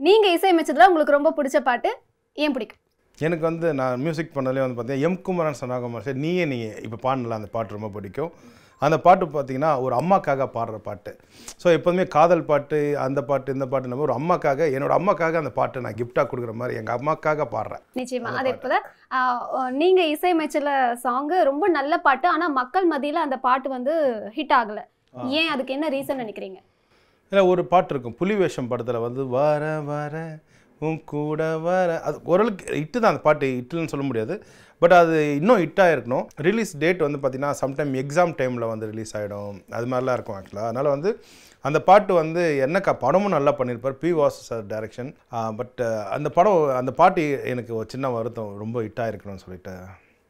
நீங்க இசையமைச்சதுல உங்களுக்கு ரொம்ப பிடிச்ச பாட்டு ஏன் பிடிக்கும் எனக்கு வந்து நான் மியூசிக் பண்ணதுலேயே வந்து பார்த்தீங்கன்னா எம் குமரன் சனாகுமார் சார் நீயே நீயே இப்போ பாடல அந்த பாட்டு ரொம்ப பிடிக்கும் அந்த பாட்டு பார்த்தீங்கன்னா ஒரு அம்மாக்காக பாடுற பாட்டு ஸோ எப்போதுமே காதல் பாட்டு அந்த பாட்டு இந்த பாட்டு நம்ம ஒரு அம்மாக்காக என்னோட அம்மாக்காக அந்த பாட்டை நான் கிஃப்டாக கொடுக்குற மாதிரி எங்கள் அம்மாக்காக பாடுறேன் நிச்சயமா அதே போல ஆஹ், நீங்க இசையமைச்சல சாங் ரொம்ப நல்ல பாட்டு ஆனா மக்கள் மத்தியில அந்த பாட்டு வந்து ஹிட் ஆகல ஏன் அதுக்கு என்ன ரீசன் நினைக்கிறீங்க இல்லை ஒரு பாட்டு இருக்கும் புலி வேஷம் படத்தில் வந்து வர வர உன் கூட வர அது ஓரளவுக்கு இட்டு தான் அந்த பாட்டு இட்டுன்னு சொல்ல முடியாது பட் அது இன்னும் ஹிட்டாக இருக்கணும் ரிலீஸ் டேட் வந்து பார்த்திங்கன்னா சம்டைம் எக்ஸாம் டைமில் வந்து ரிலீஸ் ஆகிடும் அது மாதிரிலாம் இருக்கும் ஆக்சுவலாக அதனால் வந்து அந்த பாட்டு வந்து என்ன க படமும் நல்லா பண்ணியிருப்பார் P Vasu sir direction but அந்த படம் அந்த பாட்டு எனக்கு ஒரு சின்ன வருத்தம் ரொம்ப ஹிட்டாக இருக்கணும்னு சொல்லிட்டு